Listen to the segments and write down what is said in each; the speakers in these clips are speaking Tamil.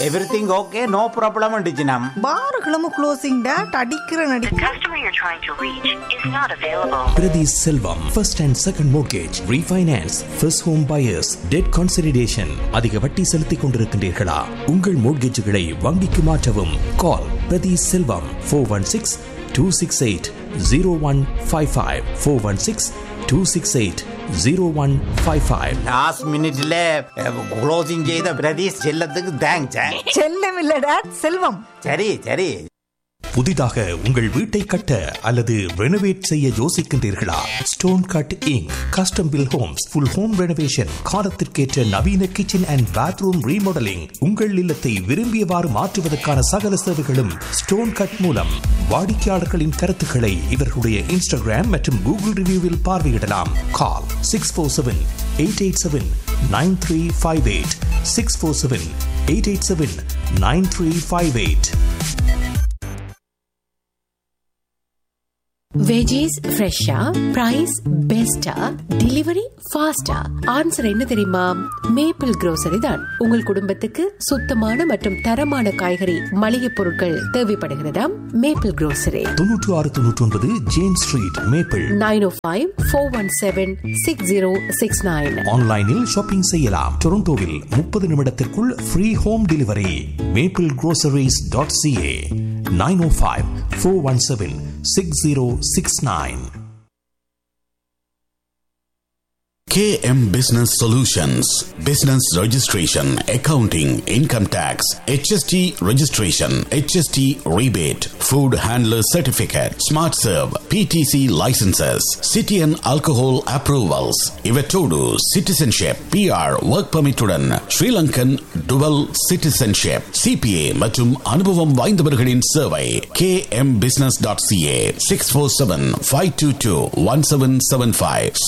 எவ்ரிதிங் ஓகே நோ ப்ராப்ளம் டிச்சினம் பாருகளும் க்ளோசிங் டேட் அடிக்கிற நடி The customer you're trying to reach is not available. Priti Selvam, first and second mortgage, refinance, first home buyers, debt consolidation. அதிக வட்டி செலுத்திக் கொண்டிருக்கின்றீர்களா உங்கள் மோட்கேஜுகளை வங்கிக்கு மாற்றவும் call Prathi Selvam four one six two six eight zero one five five four one six two six eight zero one five five last மினிட்ல க்ளோசிங் செய்த பிரதீஷ் செல்லத்துக்கு தேங்க்ஸ் செல்லம் இல்ல டேட் செல்வம் சரி சரி புதிதாக உங்கள் வீட்டை கட்ட அல்லது ரெனோவேட் செய்ய யோசிக்கின்றீர்களா stone cutting custom built homes full home renovation காலத்திற்கேற்ற நவீன கிச்சன் அண்ட் பாத்ரூம் ரீமாடலிங் உங்கள் இல்லத்தை விரும்பியவாறு மாற்றுவதற்கான சகல சேவைகளும் ஸ்டோன் கட் மூலம் வாடிக்கையாளர்களின் கருத்துக்களை இவர்களுடைய இன்ஸ்டாகிராம் மற்றும் கூகுள் ரிவ்யூவில் பார்வையிடலாம் call six four seven eight eight seven nine three five eight six four seven eight eight seven nine three five eight veggies ஃப்ரெஷ்ஷா பிரைஸ் பெஸ்டா டெலிவரி ஃபாஸ்டா ஆன்சர் என்ன தெரியுமா மேப்பிள் grocery தான் உங்கள் குடும்பத்துக்கு சுத்தமான மற்றும் தரமான காய்கறி மளிகை பொருட்கள் தேவைப்படுகிறதா மேப்பிள் grocery தொன்னூற்று ஆறு தொன்னூற்றி ஒன்பது James Street Maple nine O five four one seven six zero six nine ஆன்லைனில் ஷாப்பிங் செய்யலாம் டொரண்டோவில் முப்பது நிமிடத்திற்குள் free home delivery Maple groceries dot CA nine O five four one seven six zero six nine KM Business Solutions Business Registration, Accounting, Income Tax, HST Registration, HST Rebate, Food Handler Certificate, Smart Serve, PTC Licenses, City and Alcohol Approvals, Ivetodu, Citizenship, PR, Work Permit உடன் Sri Lankan Dual Citizenship, CPA மற்றும் அனுபவம் வாய்ந்தவர்களின் சேவை kmbusiness.ca 647-522-1775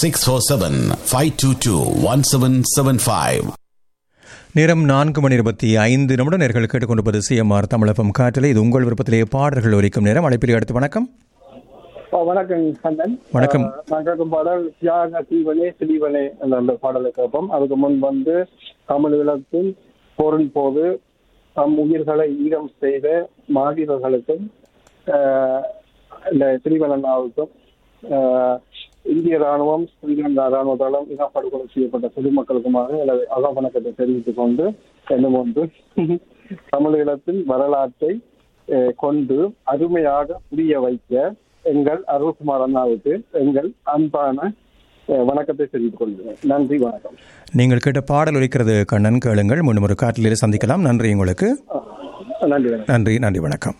647-522-1775 நேரம் நான்கு மணி இருபத்தி ஐந்து நிமிடம் நேர்கள் கேட்டுக்கொண்டிருப்பது சிஎம்ஆர் தமிழகம் காற்றில் இது உங்கள் விருப்பத்திலேயே பாடல்கள் ஒலிக்கும் நேரம் அழைப்பில் அடுத்து வணக்கம் ஓ, வணக்கம் கண்ணன் வணக்கம். அஹ், நான் கேட்கும் பாடல் தியாக தீவனே சிறிவனே என்ற அந்த பாடலை கேட்போம் அதுக்கு முன் வந்து தமிழ் ஈழத்தின் போரின் போது தம் உயிர்களை ஈரம் செய்த மாவீரர்களுக்கும் அஹ், இந்த சிறிவனண்ணாவுக்கும் அஹ், இந்திய ராணுவம் ஸ்ரீலங்கா ராணுவத்தாலும் இனப்படுகொலை செய்யப்பட்ட பொதுமக்களுக்குமாக எனது அகவணக்கத்தை தெரிவித்துக் கொண்டு என்னும் ஒன்று தமிழ் ஈழத்தின் வரலாற்றை அஹ், கொண்டு அருமையாக புரிய வைக்க எங்கள் அருள்குமார் அண்ணாவுக்கு எங்கள் அன்பான அஹ், வணக்கத்தை தெரிவித்துக் கொள்கிறேன் நன்றி வணக்கம் நீங்கள் கேட்ட பாடல் ஒலிக்கிறது கண்ணன் கேளுங்கள் மீண்டும் ஒரு காற்றிலே சந்திக்கலாம் நன்றி உங்களுக்கு நன்றி வணக்கம் நன்றி நன்றி வணக்கம்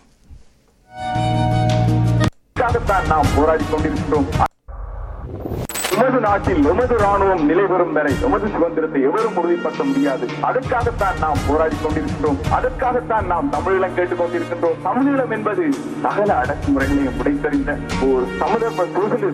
அதற்காகத்தான் நாம் போராடி கொண்டிருக்கிறோம் எமது நாட்டில் எமது ராணுவம் நிலை பெறும் வரை எமது சுதந்திரத்தை எவரும் உறுதிப்படுத்த முடியாது அதற்காகத்தான் நாம் போராடி கொண்டிருக்கிறோம் அதற்காகத்தான் நாம் தமிழீழம் கேட்டுக் கொண்டிருக்கின்றோம் தமிழீழம் என்பது சகல அடக்குமுறைகளையும் உடைத்தறிந்த ஒரு சமதர்ம சோசலிஸ்ட்